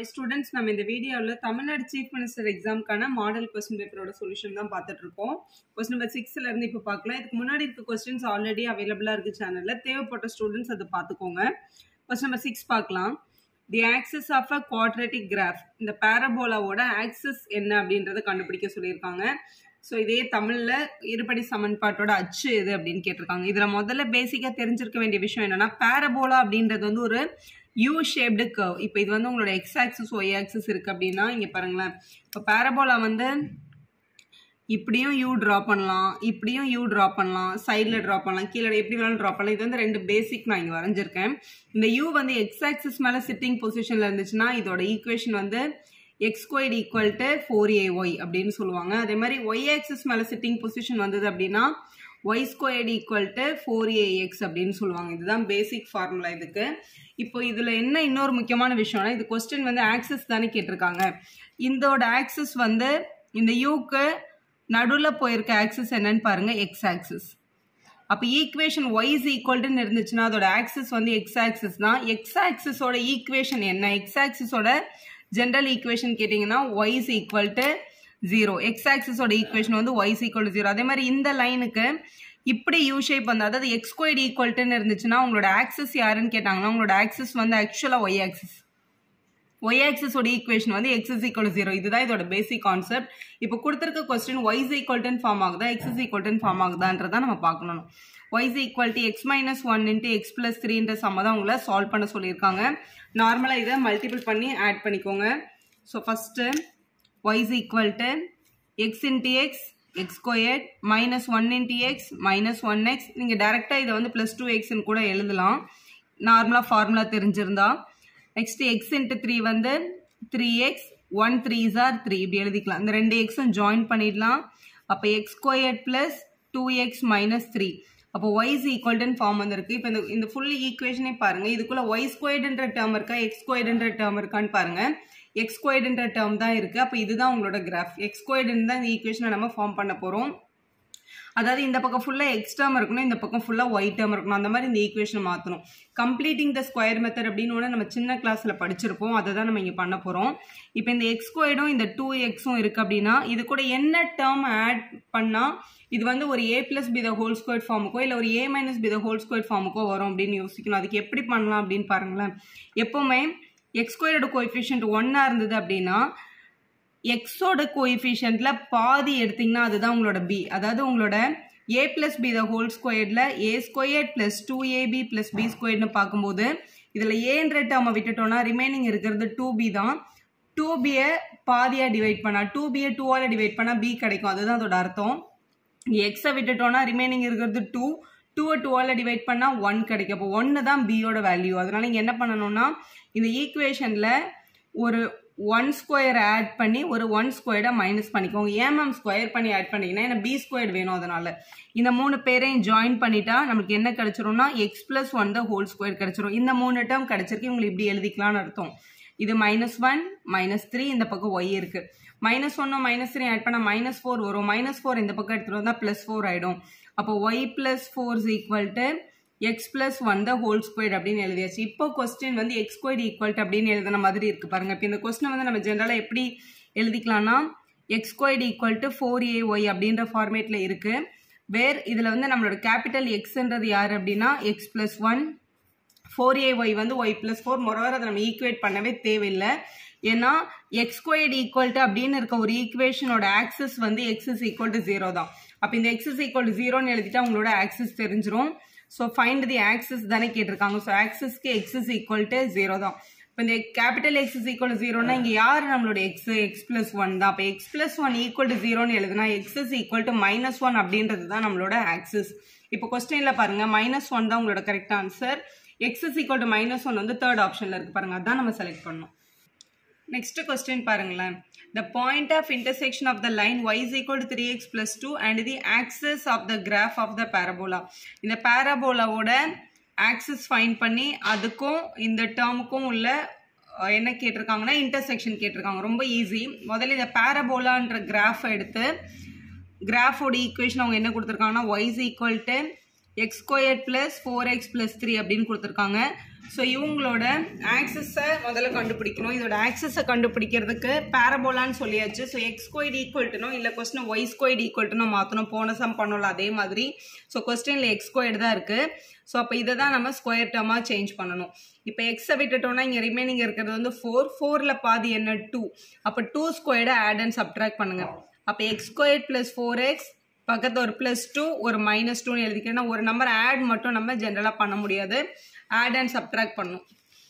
students நம்ம இந்த வீடியோவில் தமிழ்நாடு சீஃப் மினிஸ்டர் எக்ஸாம்க்கான மாடல் கொஸ்டின் பேப்பரோட சொல்யூஷன் தான் பார்த்துட்டு இருக்கோம் கொஸ்டின் நம்பர் சிக்ஸ்ல இருந்து இப்போ பார்க்கலாம் இதுக்கு முன்னாடி இருக்க கொஸ்டின்ஸ் ஆல்ரெடி அவைலபிளாக இருக்கு சேனலில் தேவைப்பட்ட ஸ்டூடெண்ட்ஸ் அதை பார்த்துக்கோங்க கொஸ்டின் நம்பர் சிக்ஸ் பார்க்கலாம் the axis of a quadratic graph இந்த பேரபோலாவோட ஆக்சிஸ் என்ன அப்படின்றத கண்டுபிடிக்க சொல்லியிருக்காங்க ஸோ இதே தமிழில் இருபடி சமன்பாட்டோட அச்சு எது அப்படின்னு கேட்டிருக்காங்க இதில் முதல்ல பேசிக்காக தெரிஞ்சிருக்க வேண்டிய விஷயம் என்னன்னா பேரபோலா அப்படின்றது வந்து ஒரு யூ ஷேப்டு கர்வ் இப்போ இது வந்து உங்களோட எக்ஸ் ஆக்சிஸ் ஒய் ஆக்சிஸ் இருக்குது அப்படின்னா இங்கே பாருங்களேன் இப்போ பேரபோலா வந்து இப்படியும் யூ ட்ரா பண்ணலாம் இப்படியும் யூ ட்ரா பண்ணலாம் சைடில் ட்ரா பண்ணலாம் கீழே எப்படி வேணாலும் ட்ரா பண்ணலாம் இது வந்து ரெண்டு பேசிக் நான் இங்கே வரைஞ்சிருக்கேன் இந்த யூ வந்து எக்ஸ் ஆக்சிஸ் மேலே சிட்டிங் பொசிஷனில் இருந்துச்சுன்னா இதோட ஈக்குவேஷன் வந்து x squared equal to four a y அப்படின்னு சொல்லுவாங்க அதே மாதிரி ஒய் ஆக்சிஸ் மேலே சிட்டிங் பொசிஷன் வந்தது அப்படின்னா y squared equal to four a x அப்படின்னு சொல்லுவாங்க இதுதான் பேசிக் ஃபார்முலா இதுக்கு இப்போ இதில் என்ன இன்னொரு முக்கியமான விஷயம்னா இது கொஸ்டின் வந்து ஆக்சிஸ் தானே கேட்டிருக்காங்க இதோட ஆக்சிஸ் வந்து இந்த யூக்கு நடுவில் போயிருக்க ஆக்சிஸ் என்னன்னு பாருங்க எக்ஸ் ஆக்சிஸ் அப்போ ஈக்குவேஷன் ஒய் இஸ் ஈக்குவல்டுன்னு இருந்துச்சுன்னா அதோட ஆக்சிஸ் வந்து எக்ஸ் ஆக்சிஸ் தான் எக்ஸ் ஆக்சிஸோட ஈக்குவேஷன் என்ன எக்ஸ் ஆக்சிஸோட ஜென்ரல் ஈக்குவேஷன் கேட்டிங்கன்னா y is equal to zero x ஆக்சிஸோட ஈக்குவேஷன் வந்து y is equal to zero அதே மாதிரி இந்த லைனுக்கு இப்படி யூ ஷேப் வந்து அதாவது எக்ஸ் ஸ்கொயர்டு ஈக்குவல்ட்டுன்னு இருந்துச்சுன்னா உங்களோட ஆக்சிஸ் யாருன்னு கேட்டாங்கன்னா உங்களோட ஆக்சிஸ் வந்து ஆக்சுவலாக ஒய் ஆக்சிஸ் ஒய் ஆக்சிஸோட ஈக்குவேஷன் வந்து எக்ஸ் இஸ் ஈக்குவல் ஜீரோ இதுதான் இதோட பேசிக் கான்செப்ட் இப்போ கொடுத்துருக்க கொஸ்டின் ஒய் இஸ் ஈக்குவல்டன் ஃபார்ம் ஆகுதா எக்ஸ் இஸ் ஈக்குவல்டன் ஃபார்ம் ஆகுதான்றதா நம்ம பார்க்கணும் y is equal to x minus one into x plus த்ரீன்ற சம்ம தான் உங்களை சால்வ் பண்ண சொல்லியிருக்காங்க நார்மலாக இதை மல்டிபிள் பண்ணி ஆட் பண்ணிக்கோங்க so first y is equal to x into x x squared minus one into x minus one x நீங்கள் டேரெக்டாக இதை வந்து ப்ளஸ் டூ எக்ஸ்ன்னு கூட எழுதலாம் நார்மலாக ஃபார்முலா தெரிஞ்சிருந்தா நெக்ஸ்ட் எக்ஸ் இன்ட்டு த்ரீ வந்து three x one three or three இப்படி எழுதிக்கலாம் இந்த ரெண்டு எக்ஸும் ஜாயின் பண்ணிடலாம் அப்போ x squared plus two x minus three அப்போ ஒய் இஸ் ஈக்குவல்டன் ஃபார்ம் வந்திருக்கு இப்போ இந்த இந்த ஃபுல் ஈக்குவேஷனே பாருங்க இதுக்குள்ள ஒய் ஸ்கொயர்டுன்ற டேர்ம் இருக்கா எக்ஸ் ஸ்கொயர்டுன்ற டேர்ம் இருக்கான்னு பாருங்க எக்ஸ் ஸ்கொயர்டுன்ற டேர்ம் தான் இருக்கு அப்போ இதுதான் உங்களோட கிராஃப் எக்ஸ் ஸ்கொயர்டுன்னு தான் இந்த ஈக்குவேஷனை நம்ம ஃபார்ம் பண்ண போகிறோம் அதாவது இந்த பக்கம் ஃபுல்லாக எக்ஸ் டேர்ம் இருக்கணும் இந்த பக்கம் ஃபுல்லாக ஒய் டேர்ம் இருக்கணும் அந்த மாதிரி இந்த ஈக்குவேஷனை மாற்றணும் கம்ப்ளீட்டிங் த ஸ்கொயர் மெத்தட் அப்படின்னு ஒன்று நம்ம சின்ன கிளாஸில் படிச்சிருப்போம் அதை தான் நம்ம இங்கே பண்ண போகிறோம் இப்போ இந்த எக்ஸ் ஸ்கொயர்டும் இந்த டூ எக்ஸும் இருக்குது அப்படின்னா இது கூட என்ன டேர்ம் ஆட் பண்ணால் இது வந்து ஒரு a plus b the whole square ஃபார்முக்கோ இல்லை ஒரு a minus b the whole square ஃபார்முக்கோ வரும் அப்படின்னு யோசிக்கணும் அதுக்கு எப்படி பண்ணலாம் அப்படின்னு பாருங்களேன் எப்போவுமே எக்ஸ் ஸ்கொயரோட கோஎஃபிஷியன்ட் ஒன்னாக இருந்தது அப்படின்னா எக்ஸோட கோஎஃபிஷியன்ட்ல பாதி எடுத்தீங்கன்னா அதுதான் உங்களோட பி அதாவது உங்களோட a plus b the whole ஸ்கொயர்டில் a square plus two a b plus b ஸ்கொயர்னு பார்க்கும்போது இதில் ஏன்ற டேர்மை விட்டுட்டோம்னா ரிமைனிங் இருக்கிறது டூ பி தான் டூ பியை பாதியாக டிவைட் பண்ணால் டூ பியை டூவால் டிவைட் பண்ணால் பி கிடைக்கும் அதுதான் அதோட அர்த்தம் எக்ஸை விட்டுட்டோம்னா ரிமைனிங் இருக்கிறது டூ டூவை டூவால் டிவைட் பண்ணால் ஒன் கிடைக்கும் அப்போ ஒன்று தான் பியோட வேல்யூ அதனால் நீங்கள் என்ன பண்ணணும்னா இந்த ஈக்குவேஷனில் ஒரு ஒன் ஸ்கொயர் ஆட் பண்ணி ஒரு ஒன் ஸ்கொயர்டை மைனஸ் பண்ணிக்கோங்க ஏன் மேம் ஸ்கொயர் பண்ணி ஆட் பண்ணிங்கன்னா ஏன்னா பி ஸ்கொயர் வேணும் அதனால இந்த மூணு பேரையும் ஜாயின் பண்ணிட்டா நமக்கு என்ன கிடைச்சிரும்னா x plus one the whole square கிடைச்சிரும் இந்த மூணு டேர்ம் கிடைச்சிருக்கு உங்களுக்கு இப்படி எழுதிக்கலாம்னு அர்த்தம் இது மைனஸ் ஒன் மைனஸ் த்ரீ இந்த பக்கம் ஒய் இருக்கு மைனஸ் ஒன்னும் மைனஸ் த்ரீ ஆட் பண்ணால் மைனஸ் ஃபோர் வரும் மைனஸ் ஃபோர் இந்த பக்கம் எடுத்துகிட்டு வந்தால் ப்ளஸ் ஃபோர் ஆகிடும் அப்போ y plus four is equal to x plus one the whole square அப்படின்னு எழுதியாச்சு இப்போ கொஸ்டின் வந்து எக்ஸ் ஸ்கொயர் ஈக்குவல் அப்படின்னு எழுதின மாதிரி இருக்கு பாருங்க இப்போ இந்த கொஸ்டின் வந்து நம்ம ஜென்ரலாக எப்படி எழுதிக்கலாம்னா x square equal to four a y அப்படின்ற ஃபார்மேட்டில் இருக்கு வேர் இதில் வந்து நம்மளோட கேபிட்டல் எக்ஸ்ன்றது யார் அப்படின்னா x plus one four a y வந்து ஒய் பிளஸ் ஃபோர் மொரவர் அதை நம்ம ஈக்குவேட் பண்ணவே தேவையில்லை ஏன்னா எக்ஸ் ஸ்கொயர்டு ஈக்குவல் டு அப்படின்னு இருக்க ஒரு ஈக்குவேஷனோட ஆக்சஸ் வந்து x is equal to zero தான் அப்போ இந்த எக்ஸ் இஸ் ஈக்குவல் டு ஜீரோன்னு எழுதிட்டா உங்களோட ஆக்சஸ் தெரிஞ்சிரும் ஸோ ஃபைண்ட் தி ஆக்சஸ் தானே கேட்டிருக்காங்க ஸோ ஆக்சஸ்க்கு x is equal to zero தான் இப்போ இந்த capital x is equal to ஜீரோனா இங்கே யார் நம்மளோட எக்ஸ் எக்ஸ் பிளஸ் ஒன் தான் அப்போ x plus one equal to ஜீரோன்னு எழுதுனா x is equal to minus one அப்படின்றது தான் நம்மளோட ஆக்சஸ் இப்போ கொஸ்டினில் பாருங்க மைனஸ் ஒன் தான் உங்களோட correct answer x is equal to minus one வந்து தேர்ட் ஆப்ஷனில் இருக்கு பாருங்க அதான் நம்ம செலக்ட் பண்ணோம் நெக்ஸ்ட் கொஸ்டின் பாருங்களேன் the point of intersection of the line y is equal to 3x plus 2 and the axis of the graph of the parabola இந்த பேரபோலாவோட ஆக்சிஸ் ஃபைன் பண்ணி அதுக்கும் இந்த டேர்முக்கும் உள்ள என்ன கேட்டிருக்காங்கன்னா இன்டர்செக்ஷன் கேட்டிருக்காங்க ரொம்ப ஈஸி முதல்ல இந்த பேரபோலான்ற கிராஃப் எடுத்து கிராஃபோட ஈக்குவேஷன் அவங்க என்ன கொடுத்துருக்காங்கன்னா y is equal to x square plus four x plus three அப்படின்னு கொடுத்துருக்காங்க ஸோ இவங்களோட ஆக்சஸை முதல்ல கண்டுபிடிக்கணும் இதோட ஆக்சஸை கண்டுபிடிக்கிறதுக்கு பேரபோலான்னு சொல்லியாச்சு ஸோ எக்ஸ் ஸ்கொயர் ஈக்குவல்ட்டுனோ இல்லை கொஸ்டின் ஒய் ஸ்கொயர் ஈக்குவல்ட்டுனோ மாற்றணும் போன சம் பண்ணல அதே மாதிரி ஸோ கொஸ்டினில் எக்ஸ் ஸ்கொயர் தான் இருக்குது ஸோ அப்போ இதை தான் நம்ம ஸ்கொயர் டேர்மாக சேஞ்ச் பண்ணணும் இப்போ எக்ஸை விட்டுட்டோம்னா இங்கே ரிமைனிங் இருக்கிறது வந்து ஃபோர் ஃபோரில் பாதி என்ன டூ அப்போ டூ ஸ்கொயர்டை ஆட் அண்ட் சப்ட்ராக்ட் பண்ணுங்கள் அப்போ x square plus four x பக்கத்தில் ஒரு ப்ளஸ் டூ ஒரு மைனஸ் டூன்னு எழுதிக்கணும் ஒரு நம்பர் ஆட் மட்டும் நம்ம ஜென்ரலாக பண்ண முடியாது ஆட் அண்ட் சப்ட்ராக்ட் பண்ணும்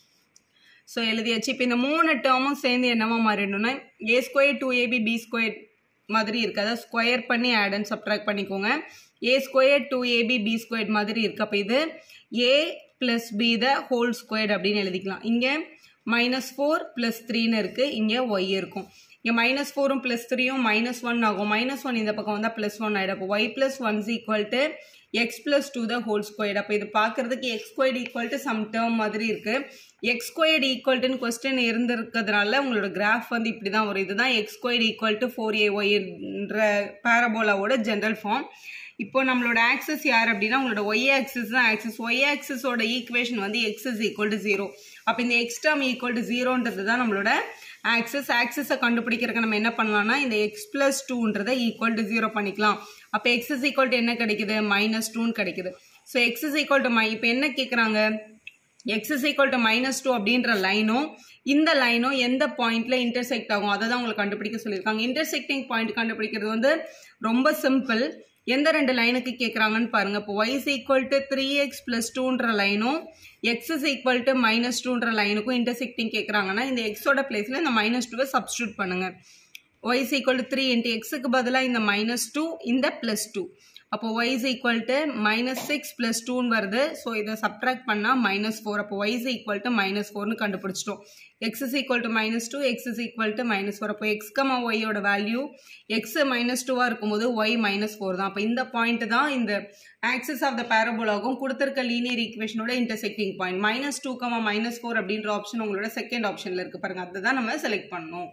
ஸோ எழுதியாச்சு இப்போ இந்த மூணு டேர்மும் சேர்ந்து என்னவா மாறிடணும்னா a square two a b b square மாதிரி இருக்குது அதாவது ஸ்கொயர் பண்ணி ஆட் அண்ட் சப்ட்ராக்ட் பண்ணிக்கோங்க a square two a b b square மாதிரி இருக்குது அப்போ இது a plus b the whole square அப்படின்னு எழுதிக்கலாம் இங்கே மைனஸ் ஃபோர் ப்ளஸ் த்ரீன்னு இருக்குது இங்கே ஒய் இருக்கும் இங்கே மைனஸ் ஃபோரும் ப்ளஸ் த்ரீயும் மைனஸ் ஒன் ஆகும் மைனஸ் ஒன் இந்த பக்கம் வந்தால் ப்ளஸ் ஒன் ஆகிடும் அப்போ y plus ones equal to x plus two the whole square அப்போ இது பார்க்குறதுக்கு x square equal to some term மாதிரி இருக்குது எக்ஸ் ஸ்கொயர் ஈக்குவல்ட்டுன்னு கொஸ்டின் இருந்திருக்கிறதுனால உங்களோட கிராஃப் வந்து இப்படி தான் வரும் இதுதான் x square equal to four a ஒய்ன்ற பேரபோலாவோட ஜென்ரல் ஃபார்ம் இப்போ நம்மளோட ஆக்சஸ் யார் அப்படின்னா உங்களோட ஒய் ஆக்சஸ் தான் ஆக்சஸ் ஒய் ஆக்சஸோட ஈக்குவேஷன் வந்து x is equal to zero அப்போ இந்த எக்ஸ் டேர்ம் ஈக்குவல் டு ஜீரோன்றது தான் நம்மளோட ஆக்சஸ் ஆக்சஸை கண்டுபிடிக்கிறதுக்கு நம்ம என்ன பண்ணலாம்னா இந்த எக்ஸ் பிளஸ் டூன்றதை ஈக்குவல் டு ஜீரோ பண்ணிக்கலாம் அப்போ எக்ஸ் இஸ் ஈக்குவல் டு என்ன கிடைக்குது மைனஸ் டூன்னு கிடைக்குது so x is equal to மை இப்போ என்ன கேட்குறாங்க x is equal to minus two அப்படின்ற லைனும் இந்த லைனும் எந்த பாயிண்ட்ல இன்டர்செக்ட் ஆகும் அதை தான் உங்களுக்கு கண்டுபிடிக்க சொல்லியிருக்காங்க இன்டர்செக்டிங் பாயிண்ட் கண்டுபிடிக்கிறது வந்து ரொம்ப சிம்பிள் எந்த ரெண்டு லைனுக்கு கேட்குறாங்கன்னு பாருங்க இப்போ y is equal to three x plus டூன்ற லைனும் x is equal to minus டூன்ற லைனுக்கும் இன்டர்செக்டிங் கேட்குறாங்கன்னா இந்த எக்ஸோட பிளேஸில் இந்த மைனஸ் டூவை சப்ஸ்டியூட் பண்ணுங்க y is equal to three into எக்ஸுக்கு பதிலாக இந்த மைனஸ் டூ இந்த ப்ளஸ் டூ அப்போ y is equal to minus six plus டூன்னு வருது ஸோ இதை சப்ட்ராக்ட் பண்ணால் மைனஸ் ஃபோர் அப்போ y is equal to minus ஃபோர்னு கண்டுபிடிச்சிட்டோம் x is equal to minus two x is equal to minus four அப்போ எக்ஸ் கமா ஒய்யோட வேல்யூ எக்ஸ் மைனஸ் டூவாக இருக்கும்போது ஒய் மைனஸ் ஃபோர் தான் அப்போ இந்த பாயிண்ட் தான் இந்த ஆக்சிஸ் ஆஃப் த பேரபோலாகும் கொடுத்துருக்க லீனியர் ஈக்குவேஷனோட intersecting point minus two comma minus four அப்படின்ற ஆப்ஷன் உங்களோட செகண்ட் ஆப்ஷனில் இருக்குது பாருங்க அதை தான் நம்ம செலக்ட் பண்ணணும்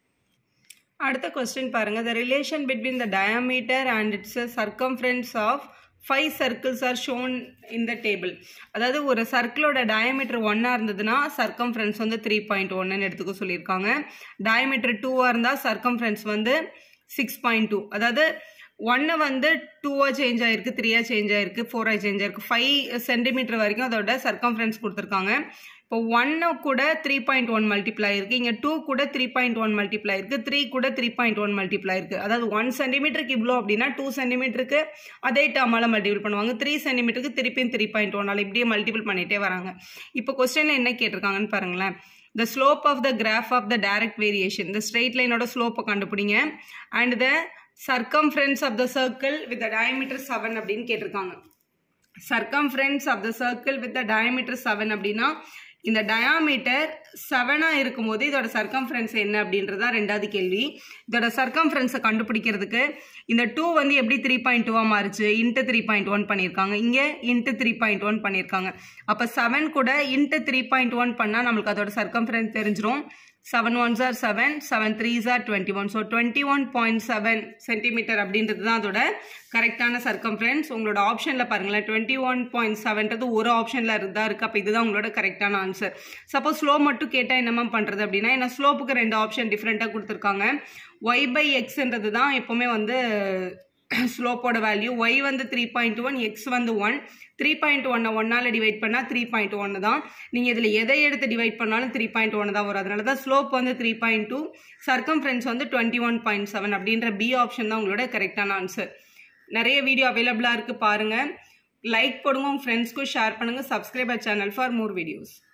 அடுத்த கொஸ்டின் பாருங்க the relation between the diameter and its circumference of five circles are shown in the table அதாவது ஒரு சர்க்கிளோட டயமீட்டர் ஒன்னாக இருந்ததுன்னா சர்க்கம்ஃபரன்ஸ் வந்து த்ரீ பாயிண்ட் ஒன்னு எடுத்துக்க சொல்லியிருக்காங்க டயமீட்டர் டூவாக இருந்தால் சர்க்கம்ஃபரன்ஸ் வந்து சிக்ஸ் பாயிண்ட் டூ அதாவது ஒன்று வந்து டூவாக சேஞ்ச் ஆயிருக்கு த்ரீயாக சேஞ்ச் ஆயிருக்கு ஃபோராக சேஞ்ச் ஆயிருக்கு ஃபைவ் சென்டிமீட்டர் வரைக்கும் அதோட சர்க்கம்ஃபரன்ஸ் கொடுத்துருக்காங்க இப்போ ஒன்று கூட த்ரீ பாயிண்ட் ஒன் மல்டிப்ளை இருக்குது இங்கே டூ கூட த்ரீ பாயிண்ட் ஒன் மல்டிப்ளை இருக்குது த்ரீ கூட த்ரீ பாயிண்ட் ஒன் மல்டிப்ளை இருக்குது அதாவது ஒன் சென்டிமீட்டருக்கு இவ்வளோ அப்படின்னா டூ சென்டிமீட்டருக்கு அதே டேர்மால் மல்டிபிள் பண்ணுவாங்க த்ரீ சென்டிமீட்டருக்கு திருப்பியும் த்ரீ பாயிண்ட் ஒன்னால் இப்படியே மல்டிபிள் பண்ணிகிட்டே வராங்க இப்போ கொஸ்டினில் என்ன கேட்டிருக்காங்கன்னு பாருங்களேன் the slope of the graph of the direct variation இந்த ஸ்ட்ரெயிட் லைனோட ஸ்லோப்பை கண்டுபிடிங்க and the circumference of the circle with diameter seven அப்படின்னு கேட்டிருக்காங்க circumference of the circle with diameter seven அப்படின்னா இந்த டயாமீட்டர் செவனாக இருக்கும்போது இதோட சர்க்கம்ஃபரன்ஸ் என்ன அப்படின்றது தான் ரெண்டாவது கேள்வி இதோட சர்க்கம்ஃபரன்ஸை கண்டுபிடிக்கிறதுக்கு இந்த டூ வந்து எப்படி த்ரீ பாயிண்ட் டூவாக மாறுச்சு இன்ட்டு த்ரீ பாயிண்ட் ஒன் பண்ணியிருக்காங்க இங்கே இன்ட்டு த்ரீ பாயிண்ட் ஒன் பண்ணியிருக்காங்க அப்போ செவன் கூட இன்ட்டு த்ரீ பாயிண்ட் ஒன் பண்ணால் நம்மளுக்கு அதோட சர்க்கம்ஃபரன்ஸ் தெரிஞ்சிரும் seven ones are seven seven threes are twenty one so twenty one point seven centimetre அப்படின்றது தான் அதோட கரெக்டான சர்க்கம்ஃபரன்ஸ் உங்களோட ஆப்ஷனில் பாருங்களேன் டுவெண்ட்டி ஒன் பாயிண்ட் செவன்றது ஒரு ஆப்ஷனில் தான் இருக்குது அப்போ இதுதான் உங்களோட கரெக்டான ஆன்சர் சப்போஸ் ஸ்லோ மட்டும் கேட்டால் என்னமா பண்ணுறது அப்படின்னா ஏன்னா ஸ்லோப்புக்கு ரெண்டு ஆப்ஷன் டிஃப்ரெண்ட்டாக கொடுத்துருக்காங்க ஒய் பை எக்ஸ்ன்றது தான் எப்போவுமே வந்து ஸ்லோப்போட வேல்யூ ஒய் வந்து த்ரீ பாயிண்ட் ஒன் எக்ஸ் வந்து ஒன் த்ரீ பாயிண்ட் ஒன்னை ஒன்னால் டிவைட் பண்ணால் த்ரீ பாயிண்ட் ஒன்று தான் நீங்கள் இதில் எதை எடுத்து டிவைட் பண்ணாலும் த்ரீ பாயிண்ட் ஒன்று தான் வரும் அதனால தான் ஸ்லோப் வந்து த்ரீ பாயிண்ட் டூ சர்க்கம்ஃபரன்ஸ் வந்து டுவெண்ட்டி ஒன் பாயிண்ட் செவன் அப்படின்ற பி ஆப்ஷன் தான் உங்களோட கரெக்டான ஆன்சர் நிறைய வீடியோ அவைலபிளாக இருக்குது பாருங்கள் லைக் போடுங்க உங்கள் ஃப்ரெண்ட்ஸ்க்கும் ஷேர் பண்ணுங்கள் subscriber channel for more videos